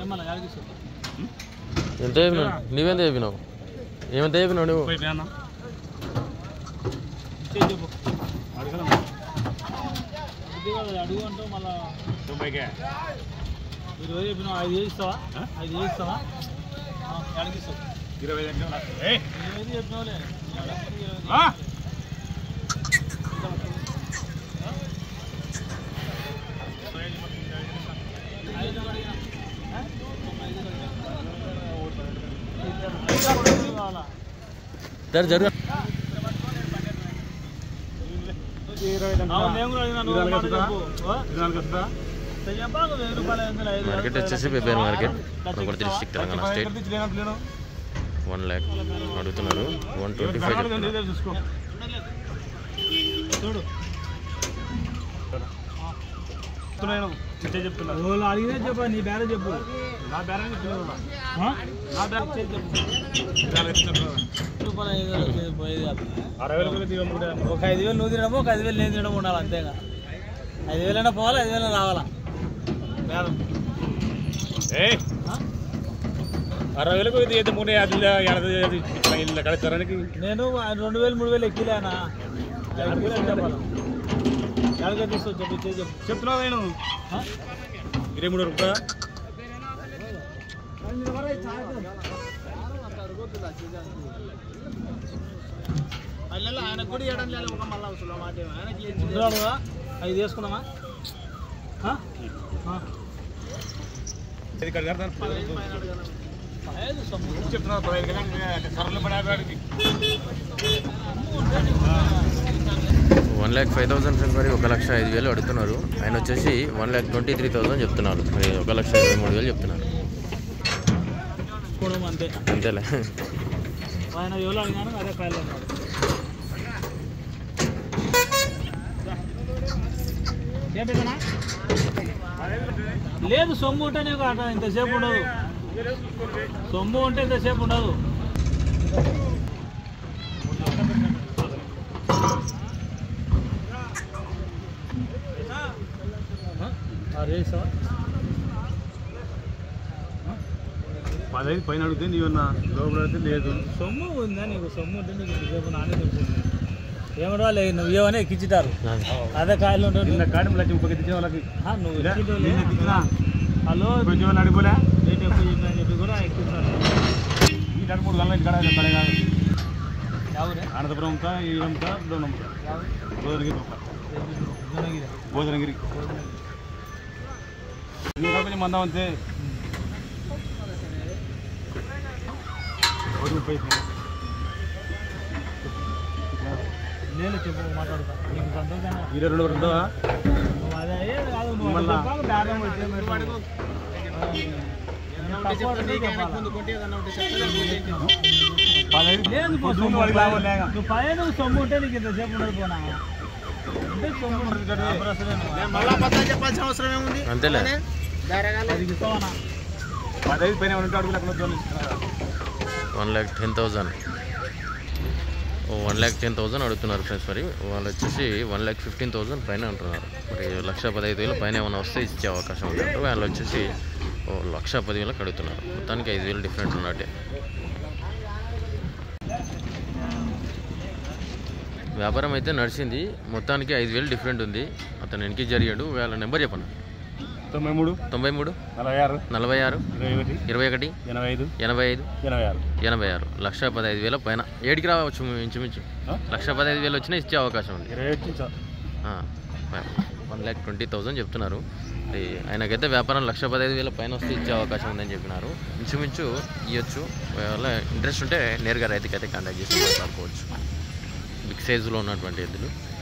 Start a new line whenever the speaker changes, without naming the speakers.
మళ్ళీ యాడికి
ఎంత చెప్పినావు నువ్వెంత చెప్పినావు ఏమంత చెప్పినావు నువ్వు
చెప్పు ఇది కాదు, అడుగు అంటావు మళ్ళా ఇరవై చెప్పినావు ఐదు వేస్తావా ఐదు వేస్తావా ఎక్కడికి ఇస్తావు
ఇరవై
ఇరవై ఐదు చెప్పినావులే ఐదు అడిగినా. ఆ? ఐదు అడిగినా. కావాలా?
సరే జరుగు
అవును, నేను కూడా అడిగినా, నువ్వు మాట చెప్పు. ఓ? చెప్పాలి, వెయ్యి రూపాయలు, ఐదు వందలు, ఐదు
మార్కెట్
వందలు.
వచ్చేసి Pebbair market Konakonda district Telangana state one lakh అడుగుతున్నారు వన్ ట్వంటీ ఫైవ్ చెప్తున్నారు
చూసుకో
చూడు
చెప్తున్నాను చిట్టే చెప్తున్నా
వాళ్ళు అడిగితే చెప్పు నీ బేరే చెప్పు
నా బేరం చెప్తున్నాను
ఆ? నా బేరే చెప్పు రూపాయలు ఐదు వేలు వచ్చేది పోయేది కాదు.
అరవై రూపాయలు తీయకుండా
ఒక ఐదు వేలు నువ్వు తినడము ఒక ఐదు వేలు నేను తినడం ఉండాలి అంతేగా ఐదు వేలైనా పోవాలి ఐదు వేలైనా రావాలా బేరం
ఏ
ఆ?
అరవై వేలకు ఇది అయితే మూడు యాభై ఎనభై ఇల్లు కడతారానికి
నేను ఆ రెండు వేలు మూడు వేలు ఎక్కిలేనా ఐదు వేలు అని చెప్పాలి ఎలాగ తీసుకో చెప్పు ఇచ్చేది చెప్పు
చెప్తున్నావు నేను
ఆ?
ఇరవై మూడు రూపాయలు
ఉంటున్నాడుగా? ఐదు వేసుకున్నామా ఆ? ఆ.
ఇది కడతాను
ఐదు సొమ్ము.
చెప్తున్నావు పదహైదు కదా సరళ పడాడికి
one lakh five thousand friends మరి ఒక లక్ష ఐదు వేలు అడుగుతున్నారు ఆయన వచ్చేసి one lakh twenty three thousand చెప్తున్నారు మరి ఒక లక్ష ఇరవై మూడు వేలు చెప్తున్నారు
కొనం అంతే
అంతేలే
ఆయన ఎవరు అడిగాను అదే కాయలు అన్నాడు ఏం పెద్దనా? లేదు సొమ్ము ఉంటే నీకు అట ఇంతసేపు ఉండదు సొమ్ము ఉంటే ఇంతసేపు ఉండదు అరే సార్
పదహైదు పైన అడిగితే నీవన్నా లోపల అడిగితే లేదు
సొమ్ము ఉందా నీకు సొమ్ము ఉంటే నీకు ఇంతసేపు నానే చెప్తుంది ఏమన్నా లేదు నువ్వు ఏమని ఎక్కించుతారు అదే కాయలు ఉంటాడు
నిన్న కాడి లక్ష ముప్పై తెచ్చిన వాళ్ళకి
ఆ, నువ్వు
నిన్న
ఎక్కించలే.
తెచ్చినా
హలో
కొంచెం వాళ్ళు అడిగిపోలే
రేట్ ఎక్కువ చెప్పిన చెప్పి కూడా ఎక్కిస్తారు
ఈ రెండు మూడు గంటల ఇక్కడ ఇక్కడ కాదు
ఎవరే
అనంతపురం ఇంకా ఈ ఇంకా డోనమ్మ భోజనగిరి
జనగిరి
భోజనగిరి ఇంకా కొంచెం మందం అంతే ఒకటి ముప్పై
లేదు చెప్పు మాట్లాడతా నీకు సంతోషంగా
ఇరవై రెండు రెండవా
నువ్వు అదే ఏది కాదు నువ్వు
మళ్ళా?
అట్లా చెప్పావు, బేరం వచ్చే పెట్టు. ఆ, నేను తక్కువ అంటే నీకు చెప్పాలా?
పదహైదు
లేదు పో,
పొద్దున్న
సొమ్ము
వాడికి లాభం లేక
నువ్వు పైన నువ్వు సొమ్ము ఉంటే నీకు ఇంతసేపు ఉండదు పోనా అంటే సొమ్ము ఉండదు కదా, అప్పుడు అసలే నువ్వు.
అంతేలే
అది ఇస్తావనా
పదహైదు పైన ఉంటే అడుగులు అక్కడ వద్దు.
One lakh ten thousand one lakh ten thousand అడుగుతున్నారు ఫ్రెండ్స్ మరి వాళ్ళు వచ్చేసి వన్ ల్యాక్ ఫిఫ్టీన్ థౌజండ్ పైన అంటున్నారు మరి లక్ష పదహైదు వేలు పైన ఏమైనా వస్తే ఇచ్చే అవకాశం ఉందంటారు వాళ్ళు వచ్చేసి ఓ లక్ష పదివేలకు అడుగుతున్నారు మొత్తానికి ఐదు వేలు డిఫరెంట్ ఉన్నట్టే వ్యాపారం అయితే నడిచింది మొత్తానికి ఐదు వేలు డిఫరెంట్ ఉంది అతను వెనక్కి జరిగాడు వాళ్ళ నెంబర్ చెప్పండి
తొంభై మూడు
తొంభై మూడు
నలభై ఆరు
నలభై ఆరు
ఇరవై ఒకటి
ఇరవై ఒకటి
ఎనభై ఐదు
ఎనభై ఐదు
ఎనభై ఆరు
ఎనభై ఆరు లక్ష పదహైదు వేల పైన ఏడికి రావచ్చు ఇంచుమించు
ఆ?
లక్ష పదహైదు వేలు వచ్చినా ఇచ్చే అవకాశం ఉంది
ఇరవై ఒకటి చా-
వన్ ల్యాక్ ట్వంటీ థౌజండ్ చెప్తున్నారు మరి ఆయనకైతే వ్యాపారం లక్ష పదహైదు వేల పైన వస్తే ఇచ్చే అవకాశం ఉందని చెప్పినారు ఇంచుమించు ఇవ్వచ్చు ఒకవేళ ఇంట్రెస్ట్ ఉంటే నేరుగా రైతుకైతే కాంటాక్ట్ చేసి మాట్లాడుకోవచ్చు బిగ్ సైజులో ఉన్నటువంటి ఎద్దులు